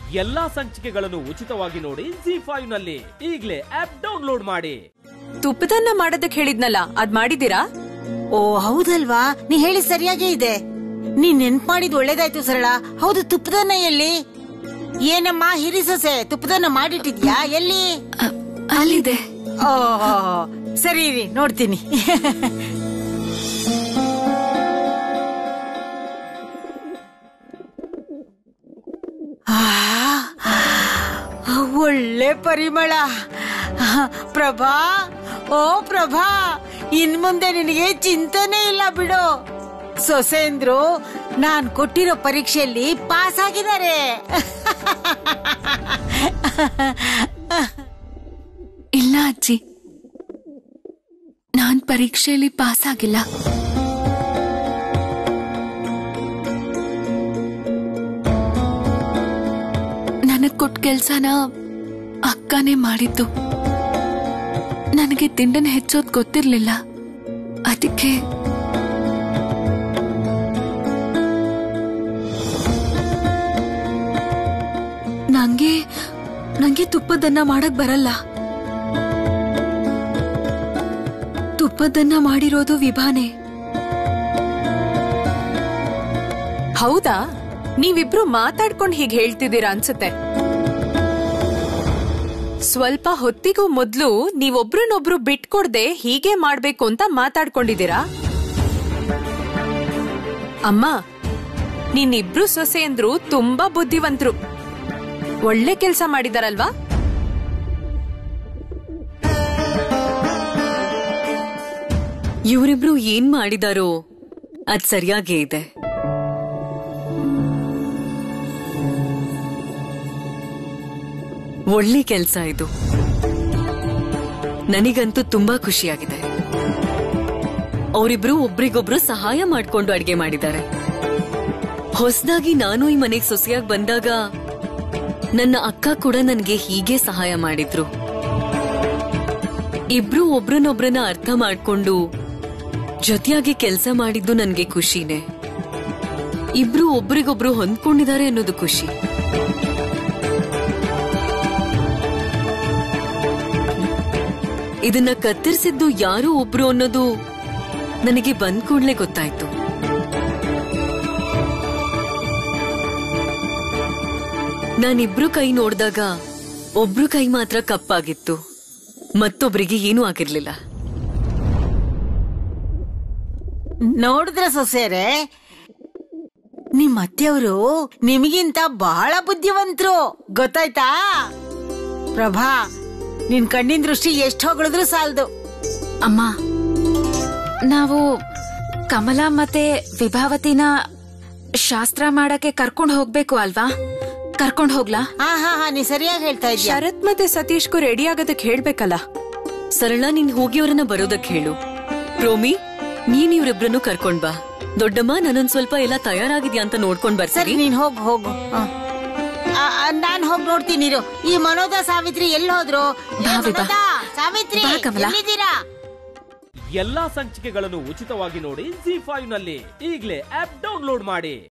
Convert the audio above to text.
ಎಲ್ಲಾ ಸಂಚಿಕೆಗಳನ್ನು ಉಚಿತವಾಗಿ ನೋಡಿ ಜಿ ಫೈವ್ ನಲ್ಲಿ ಈಗಲೇ ಆಪ್ ಡೌನ್ಲೋಡ್ ಮಾಡಿ ತುಪ್ಪದನ್ನ ಮಾಡೋದಕ್ ಹೇಳಿದ್ನಲ್ಲ ಅದ್ ಮಾಡಿದೀರಾ ಓ ಹೌದಲ್ವಾ ನೀ ಹೇಳಿ ಸರಿಯಾಗೇ ಇದೆ ನೀ ನೆನ್ಪ್ ಮಾಡಿದ್ ಒಳ್ಳೇದಾಯ್ತು ಸರಳ ಹೌದು ತುಪ್ಪದನ್ನ ಎಲ್ಲಿ ಏನಮ್ಮ ಹಿರಿ ಸೊಸೆ ತುಪ್ಪದನ್ನ ಮಾಡಿಟ್ಟಿದ್ಯಾ ಎಲ್ಲಿ ಅಲ್ಲಿದೆ ಓ ಸರಿ ರೀ ನೋಡ್ತೀನಿ ಆ, ಒಳ್ಳೆ ಪರಿಮಳ ಪ್ರಭಾ ಓ ಪ್ರಭಾ ಇನ್ ಮುಂದೆ ನಿನಗೆ ಚಿಂತನೆ ಇಲ್ಲ ಬಿಡು ಸೊಸೆಂದ್ರು ನಾನ್ ಕೊಟ್ಟಿರೋ ಪರೀಕ್ಷೆಯಲ್ಲಿ ಪಾಸ್ ಆಗಿದ್ದಾರೆ ಇಲ್ಲ ಅಜ್ಜಿ ನಾನ್ ಪರೀಕ್ಷೆಯಲ್ಲಿ ಪಾಸ್ ಆಗಿಲ್ಲ ನನಗ್ ಕೊಟ್ಟ ಕೆಲ್ಸನ ಅಕ್ಕನೇ ಮಾಡಿದ್ದು ನನಗೆ ತಿಂಡನ ಹೆಚ್ಚೋದ್ ಗೊತ್ತಿರ್ಲಿಲ್ಲ ಅದಕ್ಕೆ ನಂಗೆ ನಂಗೆ ತುಪ್ಪದನ್ನ ಮಾಡಕ್ ಬರಲ್ಲ ತುಪ್ಪದನ್ನ ಮಾಡಿರೋದು ವಿಭಾನೆ ಹೌದಾ ನೀವಿಬ್ರು ಮಾತಾಡ್ಕೊಂಡ್ ಹೀಗ್ ಹೇಳ್ತಿದ್ದೀರಾ ಅನ್ಸುತ್ತೆ ಸ್ವಲ್ಪ ಹೊತ್ತಿಗೂ ಮೊದ್ಲು ನೀವೊಬ್ರನ್ನೊಬ್ರು ಬಿಟ್ಕೊಡ್ದೆ ಹೀಗೆ ಮಾಡ್ಬೇಕು ಅಂತ ಮಾತಾಡ್ಕೊಂಡಿದ್ದೀರಾ ಅಮ್ಮ ನೀನಿಬ್ರು ಸೊಸೆಯಂದ್ರು ತುಂಬಾ ಬುದ್ಧಿವಂತರು ಒಳ್ಳೆ ಕೆಲ್ಸ ಮಾಡಿದಾರಲ್ವಾ ಇವರಿಬ್ರು ಏನ್ ಮಾಡಿದಾರೋ ಅದ್ ಸರಿಯಾಗೇ ಇದೆ ಒಳ್ಳೆ ಕೆಲ್ಸ ಇದು ನನಗಂತೂ ತುಂಬಾ ಖುಷಿಯಾಗಿದೆ ಅವರಿಬ್ರು ಒಬ್ರಿಗೊಬ್ರು ಸಹಾಯ ಮಾಡ್ಕೊಂಡು ಅಡ್ಗೆ ಮಾಡಿದ್ದಾರೆ ಹೊಸದಾಗಿ ನಾನು ಈ ಮನೆಗ್ ಸೊಸೆಯಾಗಿ ಬಂದಾಗ ನನ್ನ ಅಕ್ಕ ಕೂಡ ನನ್ಗೆ ಹೀಗೆ ಸಹಾಯ ಮಾಡಿದ್ರು ಇಬ್ರು ಒಬ್ರನ್ನೊಬ್ರನ್ನ ಅರ್ಥ ಮಾಡ್ಕೊಂಡು ಜೊತೆಯಾಗಿ ಕೆಲಸ ಮಾಡಿದ್ದು ನನ್ಗೆ ಖುಷಿನೇ ಇಬ್ರು ಒಬ್ರಿಗೊಬ್ರು ಹೊಂದ್ಕೊಂಡಿದ್ದಾರೆ ಅನ್ನೋದು ಖುಷಿ ಇದನ್ನ ಕತ್ತರಿಸಿದ್ದು ಯಾರು ಒಬ್ರು ಅನ್ನೋದು ನನಗೆ ಬಂದ್ ಕೂಡ್ಲೆ ಗೊತ್ತಾಯ್ತು ನಾನಿಬ್ರು ಕೈ ನೋಡ್ದಾಗ ಒಬ್ರು ಕೈ ಮಾತ್ರ ಕಪ್ಪಾಗಿತ್ತು ಮತ್ತೊಬ್ರಿಗೆ ಏನೂ ಆಗಿರ್ಲಿಲ್ಲ ನೋಡಿದ್ರ ಸೊಸೆರೆ ನಿಮ್ ಅತ್ತೆಯವರು ನಿಮಗಿಂತ ಬಹಳ ಬುದ್ಧಿವಂತರು ಗೊತ್ತಾಯ್ತಾ ಪ್ರಭಾ ನಿನ್ ಕಣ್ಣಿನ ದೃಷ್ಟಿ ಎಷ್ಟು ಹೊಗಳಿದ್ರು ಸಾಲದು ಅಮ್ಮ ನಾವು ಕಮಲ ಮತ್ತೆ ವಿಭಾವತಿನ ಶಾಸ್ತ್ರ ಮಾಡಕ್ಕೆ ಕರ್ಕೊಂಡ್ ಹೋಗ್ಬೇಕು ಅಲ್ವಾ ಕರ್ಕೊಂಡ್ ಹೋಗ್ಲಾ ಹಾ ಹಾ ಹಾ ನೀ ಸರಿಯಾಗಿ ಹೇಳ್ತಾ ಇದ್ಯಾ ಶರತ್ ಮತ್ತೆ ಸತೀಶ್ಗೂ ರೆಡಿ ಆಗೋದಕ್ ಹೇಳ್ಬೇಕಲ್ಲ ಸರಳ ನೀನ್ ಹೋಗಿ ಅವರನ್ನ ಬರೋದಕ್ ಹೇಳು ರೋಮಿ ನೀನ್ ಇವ್ರಿಬ್ರನ್ನು ಕರ್ಕೊಂಡ್ ಬಾ ದೊಡ್ಡಮ್ಮ ನಾನೊಂದ್ ಸ್ವಲ್ಪ ಎಲ್ಲ ತಯಾರಾಗಿದ್ಯಾ ಅಂತ ನೋಡ್ಕೊಂಡ್ ಸರಿ ಬರ್ತೀನಿ ನೀನ್ ಹೋಗು ಹೋಗು ಹ. ಆ, ಆ, ನಾನ್ ಹೋಗಿ ನೋಡ್ತೀನಿ ಇರು. ಈ ಮನೋದ ಸಾವಿತ್ರಿ ಎಲ್ಲಿ ಹೋದ್ರು ಏ, ಬಾ, ವಿಭಾ. ಮನೋದ, ಸಾವಿತ್ರಿ ಬಾ, ಕಮಲ. ಎಲ್ಲಿದ್ದೀರಾ ಎಲ್ಲಾ ಸಂಚಿಕೆಗಳನ್ನು ಉಚಿತವಾಗಿ ನೋಡಿ ಜಿ ಫೈವ್ ನಲ್ಲಿ ಈಗಲೇ ಆಪ್ ಡೌನ್ಲೋಡ್ ಮಾಡಿ